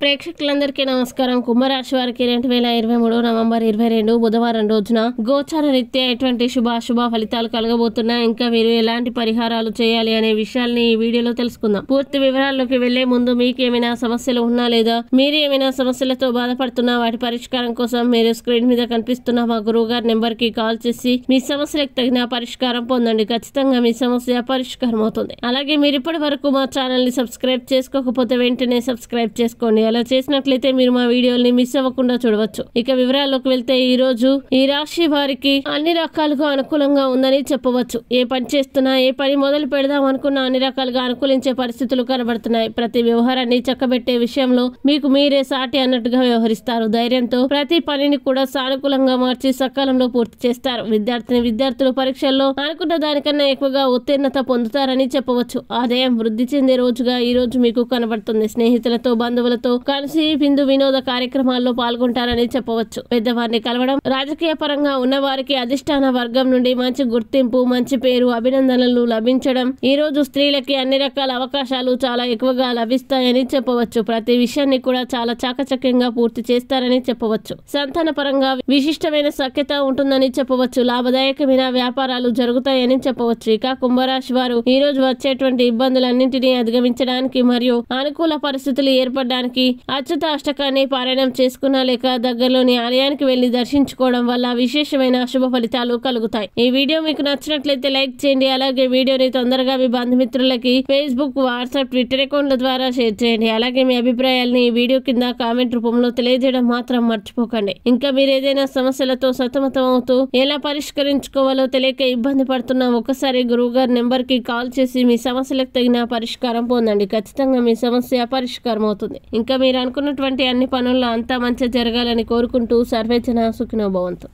ప్రేక్షకులందరికీ నమస్కారం కుంభరాశి వారికి రెండు వేల ఇరవై మూడు నవంబర్ ఇరవై రెండు బుధవారం రోజున గోచార రీత్యా ఎటువంటి శుభ అశుభ ఫలితాలు కలగబోతున్నా ఇంకా మీరు ఎలాంటి పరిహారాలు చేయాలి అనే విషయాల్ని ఈ వీడియోలో తెలుసుకుందాం పూర్తి వివరాల్లోకి వెళ్లే ముందు మీకు ఏమైనా సమస్యలు ఉన్నా లేదా మీరు ఏమైనా సమస్యలతో బాధపడుతున్నా వాటి పరిష్కారం కోసం మీరు స్క్రీన్ మీద కనిపిస్తున్న మా గురువు గారి నెంబర్ కి కాల్ చేసి మీ సమస్యలకు తగిన పరిష్కారం పొందండి ఖచ్చితంగా మీ సమస్య పరిష్కారం అవుతుంది అలాగే మీరు ఇప్పటి వరకు మా ఛానల్ ని సబ్స్క్రైబ్ చేసుకోకపోతే వెంటనే సబ్స్క్రైబ్ చేసుకోండి అలా చేసినట్లయితే మీరు మా వీడియోల్ని మిస్ అవ్వకుండా చూడవచ్చు ఇక వివరాల్లోకి వెళ్తే ఈ రోజు ఈ రాశి వారికి అన్ని రకాలుగా అనుకూలంగా ఉందని చెప్పవచ్చు ఏ పని చేస్తున్నా ఏ పని మొదలు పెడదాం అనుకున్నా అన్ని రకాలుగా అనుకూలించే పరిస్థితులు కనబడుతున్నాయి ప్రతి వ్యవహారాన్ని చక్కబెట్టే విషయంలో మీకు మీరే సాటి అన్నట్టుగా వ్యవహరిస్తారు ధైర్యంతో ప్రతి పనిని కూడా సానుకూలంగా మార్చి సకాలంలో పూర్తి చేస్తారు విద్యార్థిని విద్యార్థులు పరీక్షల్లో అనుకున్న దానికన్నా ఎక్కువగా ఉత్తీర్ణత పొందుతారని చెప్పవచ్చు ఆదాయం వృద్ధి చెందే రోజుగా ఈ రోజు మీకు కనబడుతుంది స్నేహితులతో బంధువులతో కలిసి బిందు వినోద కార్యక్రమాల్లో పాల్గొంటారని చెప్పవచ్చు పెద్దవారిని కలవడం రాజకీయ పరంగా ఉన్న వారికి అధిష్టాన వర్గం నుండి మంచి గుర్తింపు మంచి పేరు అభినందనలు లభించడం ఈ రోజు స్త్రీలకి అన్ని రకాల అవకాశాలు చాలా ఎక్కువగా లభిస్తాయని చెప్పవచ్చు ప్రతి విషయాన్ని కూడా చాలా చాకచక్యంగా పూర్తి చేస్తారని చెప్పవచ్చు సంతాన పరంగా విశిష్టమైన సఖ్యత ఉంటుందని చెప్పవచ్చు లాభదాయకమైన వ్యాపారాలు జరుగుతాయని చెప్పవచ్చు ఇక కుంభరాశి వారు ఈ రోజు వచ్చేటువంటి ఇబ్బందులన్నింటినీ అధిగమించడానికి మరియు అనుకూల పరిస్థితులు ఏర్పడడానికి అచ్యుత అష్టకాన్ని పారాయణం చేసుకున్నా లేక దగ్గరలోని ఆలయానికి వెళ్లి దర్శించుకోవడం వల్ల విశేషమైన శుభ ఫలితాలు కలుగుతాయి ఈ వీడియో మీకు నచ్చినట్లయితే లైక్ చేయండి అలాగే వీడియోని తొందరగా మీ బంధుమిత్రులకి ఫేస్బుక్ వాట్సాప్ ట్విట్టర్ అకౌంట్ల ద్వారా షేర్ చేయండి అలాగే మీ అభిప్రాయాల్ని ఈ వీడియో కింద కామెంట్ రూపంలో తెలియజేయడం మాత్రం మర్చిపోకండి ఇంకా మీరు ఏదైనా సమస్యలతో సతమతం అవుతూ ఎలా పరిష్కరించుకోవాలో తెలియక ఇబ్బంది పడుతున్నా ఒకసారి గురువు గారి నెంబర్ కి కాల్ చేసి మీ సమస్యలకు తగిన పరిష్కారం పొందండి ఖచ్చితంగా మీ సమస్య పరిష్కారం అవుతుంది ఇంకా మీరు అనుకున్నటువంటి అన్ని పనుల్లో అంతా మంచి జరగాలని కోరుకుంటూ సర్వేచన సుఖినో భవంతు